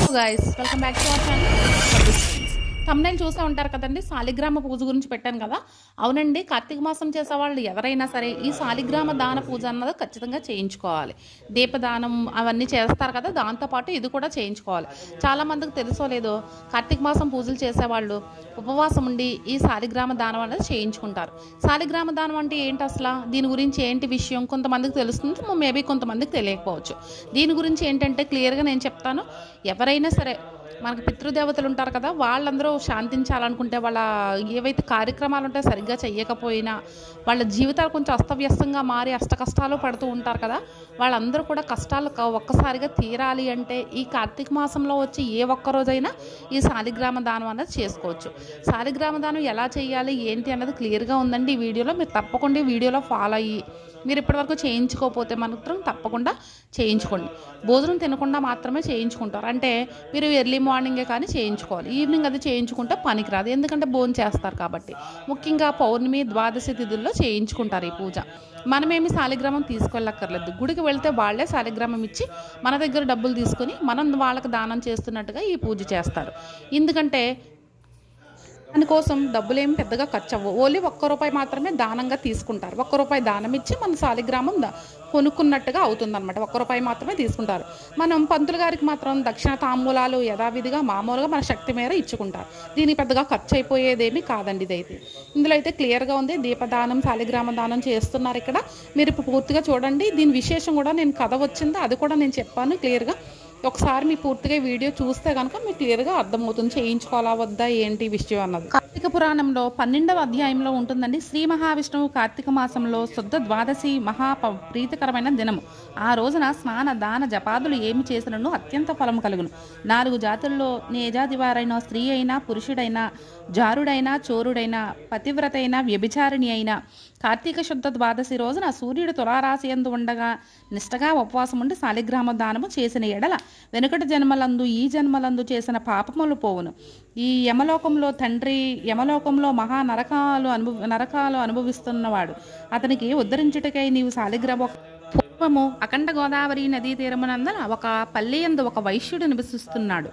guys welcome back to our channel thumbnail చూసే ఉంటారు కదండి శాలిగ్రామ పూజ గురించి పెట్టాను కదా అవునండి కార్తీక మాసం చేసే వాళ్ళు ఎవరైనా సరే ఈ శాలిగ్రామ దాన పూజ అన్నది ఖచ్చితంగా చేయించుకోవాలి దీపదానం అవన్నీ చేస్తారు కదా దాంతోపాటు ఇది కూడా చేయించుకోవాలి చాలా మందికి తెలుసో లేదో కార్తీక మాసం పూజలు చేసేవాళ్ళు ఉపవాసం ఉండి ఈ శాలిగ్రామ దానం అనేది చేయించుకుంటారు శాలిగ్రామ దానం అంటే ఏంటి అసలు దీని గురించి ఏంటి విషయం కొంతమందికి తెలుస్తుంది మేబీ కొంతమందికి తెలియకపోవచ్చు దీని గురించి ఏంటంటే క్లియర్గా నేను చెప్తాను ఎవరైనా సరే మనకి పితృదేవతలు ఉంటారు కదా వాళ్ళందరూ శాంతించాలనుకుంటే వాళ్ళ ఏవైతే కార్యక్రమాలు ఉంటాయో సరిగ్గా చెయ్యకపోయినా వాళ్ళ జీవితాలు కొంచెం అస్తవ్యస్తంగా మారి అష్ట కష్టాలు పడుతూ ఉంటారు కదా వాళ్ళందరూ కూడా కష్టాలు క- ఒక్కసారిగా తీరాలి అంటే ఈ కార్తీక మాసంలో వచ్చి ఏ ఒక్క రోజైనా ఈ శాలిగ్రామ దానం అనేది చేసుకోవచ్చు శాలిగ్రామ దానం ఎలా చేయాలి ఏంటి అన్నది క్లియర్గా ఉందండి ఈ వీడియోలో మీరు తప్పకుండా ఈ వీడియోలో ఫాలో అయ్యి మీరు ఇప్పటివరకు చేయించుకోకపోతే మాత్రం తప్పకుండా చేయించుకోండి భోజనం తినకుండా మాత్రమే చేయించుకుంటారు అంటే మీరు ఎర్లీ మార్నింగే కానీ చేయించుకోవాలి ఈవినింగ్ అది చేయించుకుంటే పనికిరాదు ఎందుకంటే భోజనం చేస్తారు కాబట్టి ముఖ్యంగా పౌర్ణమి ద్వాదశి తిథుల్లో చేయించుకుంటారు ఈ పూజ మనమేమి శాలిగ్రామం తీసుకెళ్ళక్కర్లేదు గుడికి వెళ్తే వాళ్ళే శాలిగ్రామం ఇచ్చి మన దగ్గర డబ్బులు తీసుకొని మనం వాళ్ళకి దానం చేస్తున్నట్టుగా ఈ పూజ చేస్తారు ఎందుకంటే దానికోసం డబ్బులేం పెద్దగా ఖర్చు అవ్వవు ఓన్లీ ఒక్క రూపాయి మాత్రమే దానంగా తీసుకుంటారు ఒక్క రూపాయి దానం ఇచ్చి మన శాలిగ్రామం ద- కొనుక్కున్నట్టుగా అవుతుందన్నమాట ఒక్క రూపాయి మాత్రమే తీసుకుంటారు మనం పంతులు గారికి మాత్రం దక్షిణ తాంబూలాలు యథావిధిగా మామూలుగా మన శక్తి మేర ఇచ్చుకుంటారు దీనికి పెద్దగా ఖర్చు అయిపోయేదేమీ కాదండి ఇదైతే ఇందులో అయితే క్లియర్గా ఉంది దీపదానం శాలిగ్రామ దానం చేస్తున్నారు ఇక్కడ మీరు ఇప్పుడు పూర్తిగా చూడండి దీని విశేషం కూడా నేను కథ వచ్చింది అది కూడా నేను చెప్పాను క్లియర్గా ఒకసారి మీ పూర్తిగా ఈ వీడియో చూస్తే కనుక మీకు క్లియర్గా అర్థమవుతుంది చేయించుకోవాలా వద్దా ఏంటి విషయం అన్నది కార్తీక పురాణంలో పన్నెండవ అధ్యాయంలో ఉంటుందండి శ్రీ మహావిష్ణువు కార్తీక మాసంలో శుద్ధ ద్వాదశి మహా ప- ప్రీతికరమైన దినము ఆ రోజున స్నాన దాన జపాదులు ఏమి చేసినను అత్యంత ఫలము కలుగును నాలుగు జాతుల్లో నే జాతి వారైనా స్త్రీ అయినా పురుషుడైనా జారుడైనా చోరుడైనా పతివ్రత అయినా వ్యభిచారిణి అయినా కార్తీక శుద్ధ ద్వాదశి రోజున సూర్యుడు తులారాశి ఎందు ఉండగా నిష్టగా ఉపవాసం ఉండి శాలిగ్రామ దానము చేసిన ఎడల వెనుకటి జన్మలందు ఈ జన్మలందు చేసిన పాపములు పోవును ఈ యమలోకంలో తండ్రి యమలోకంలో మహా నరకాలు అనుభవ నరకాలు అనుభవిస్తున్నవాడు అతనికి ఉద్ధరించుటకై నీవు శాలిగ్రామ పూర్వము అఖండ గోదావరి నదీ తీరమునందన ఒక పల్లె యందు ఒక వైశ్యుడు నివసిస్తున్నాడు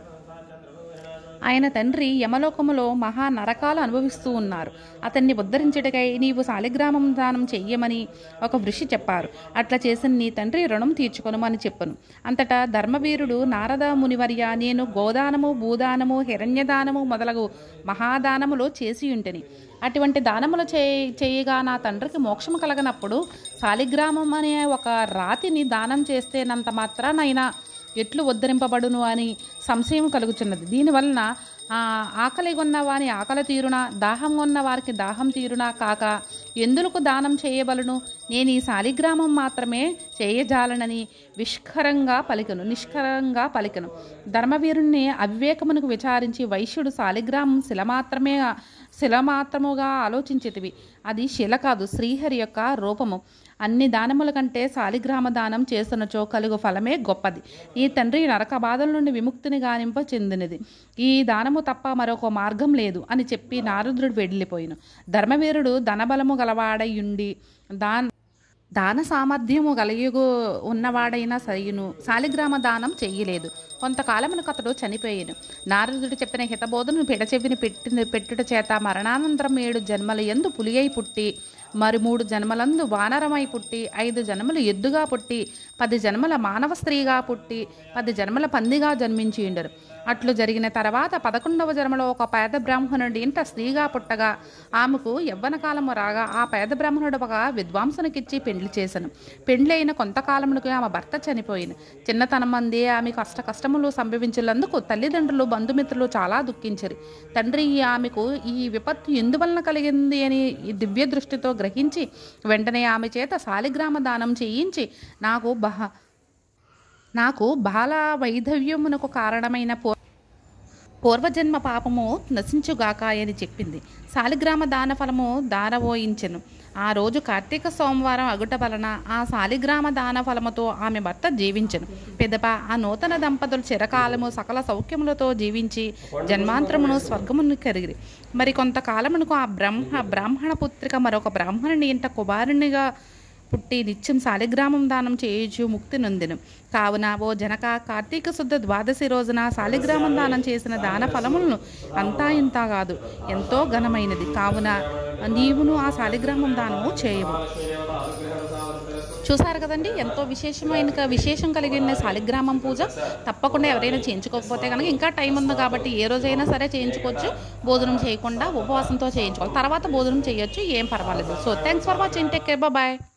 ఆయన తండ్రి యమలోకములో మహా నరకాలు అనుభవిస్తూ ఉన్నారు అతన్ని ఉద్ధరించుటకై నీవు శాలిగ్రామం దానం చెయ్యమని ఒక ఋషి చెప్పారు అట్లా చేసిన నీ తండ్రి రుణం తీర్చుకొనుమని చెప్పను అంతటా ధర్మవీరుడు నారద మునివర్య నేను గోదానము భూదానము హిరణ్యదానము మొదలగు మహాదానములు చేసి ఉంటిని అటువంటి దానములు చే చేయగా నా తండ్రికి మోక్షము కలగనప్పుడు శాలిగ్రామం అనే ఒక రాతిని దానం చేస్తేనంత మాత్రానైనా ఎట్లు ఉద్ధరింపబడును అని సంశయం కలుగుచున్నది దీనివలన ఆ, ఆకలి ఉన్న వాని ఆకలి తీరునా దాహం ఉన్న వారికి దాహం తీరునా కాక ఎందులకు దానం చేయబలను నేను ఈ శాలిగ్రామం మాత్రమే చేయజాలనని విష్కరంగా పలికను నిష్కరంగా పలికను ధర్మవీరుణ్ణి అవివేకమునకు విచారించి వైశ్యుడు శాలిగ్రామం శిల మాత్రమే శిల మాత్రముగా ఆలోచించితివి అది శిల కాదు శ్రీహరి యొక్క రూపము అన్ని దానముల కంటే శాలిగ్రామ దానం చేస్తున్నచో కలుగు ఫలమే గొప్పది ఈ తండ్రి నరక బాధల నుండి విముక్తిని గానింప చెందినది ఈ దానము తప్ప మరొక మార్గం లేదు అని చెప్పి నారదుడు వెళ్ళిపోయిన ధర్మవీరుడు ధనబలము గలవాడయుండి దాన్ దాన సామర్థ్యము కలిగి ఉన్నవాడైనా సరియును శాలిగ్రామ దానం చెయ్యలేదు కొంతకాలమునకు అతడు చనిపోయాను నారదుడు చెప్పిన హితబోధను పెడచెవిని పెట్టిన పెట్టుట చేత మరణానంతరం ఏడు జన్మల ఎందు పులి అయి పుట్టి మరి మూడు జన్మలందు వానరమై పుట్టి ఐదు జన్మలు ఎద్దుగా పుట్టి పది జన్మల మానవ స్త్రీగా పుట్టి పది జన్మల పందిగా జన్మించి ఉండరు అట్లు జరిగిన తర్వాత పదకొండవ జన్మలో ఒక పేద బ్రాహ్మణుడి ఇంట స్త్రీగా పుట్టగా ఆమెకు యవ్వన కాలము రాగా ఆ పేద బ్రాహ్మణుడు ఒక విద్వాంసునికిచ్చి పెండ్లి చేశాను పెండ్లి అయిన కొంతకాలమునకు ఆమె భర్త చనిపోయింది చిన్నతనం మంది ఆమెకు కష్ట కష్టములు సంభవించినందుకు తల్లిదండ్రులు బంధుమిత్రులు చాలా దుఃఖించారు తండ్రి ఆమెకు ఈ విపత్తు ఎందువలన కలిగింది అని ఈ దివ్య దృష్టితో గ్రహించి వెంటనే ఆమె చేత శాలిగ్రామ దానం చేయించి నాకు బహ నాకు బాల వైధవ్యమునకు కారణమైన పూ పూర్వజన్మ పాపము నశించుగాక అని చెప్పింది శాలిగ్రామ దాన ఫలము దారవోయించెను ఆ రోజు కార్తీక సోమవారం అగుట వలన ఆ శాలిగ్రామ దాన ఫలముతో ఆమె భర్త జీవించెను పెదప ఆ నూతన దంపతులు చిరకాలము సకల సౌఖ్యములతో జీవించి జన్మాంతరమును స్వర్గమును కరిగిరి మరి కొంతకాలమునకు ఆ బ్రహ్మ బ్రాహ్మణ పుత్రిక మరొక బ్రాహ్మణుని ఇంట కుమారునిగా పుట్టి నిత్యం శాలిగ్రామం దానం చేయొచ్చు ముక్తి నొందిను కావున ఓ జనక కార్తీక శుద్ధ ద్వాదశి రోజున శాలిగ్రామం దానం చేసిన దాన ఫలములను అంతా ఇంత కాదు ఎంతో ఘనమైనది కావున నీవును ఆ శాలిగ్రామం దానము చేయవు చూసారు కదండి ఎంతో విశేషమైన విశేషం కలిగిన శాలిగ్రామం పూజ తప్పకుండా ఎవరైనా చేయించుకోకపోతే కనుక ఇంకా టైం ఉంది కాబట్టి ఏ రోజైనా సరే చేయించుకోవచ్చు భోజనం చేయకుండా ఉపవాసంతో చేయించుకోవాలి తర్వాత భోజనం చేయొచ్చు ఏం పర్వాలేదు so thanks for watching take care bye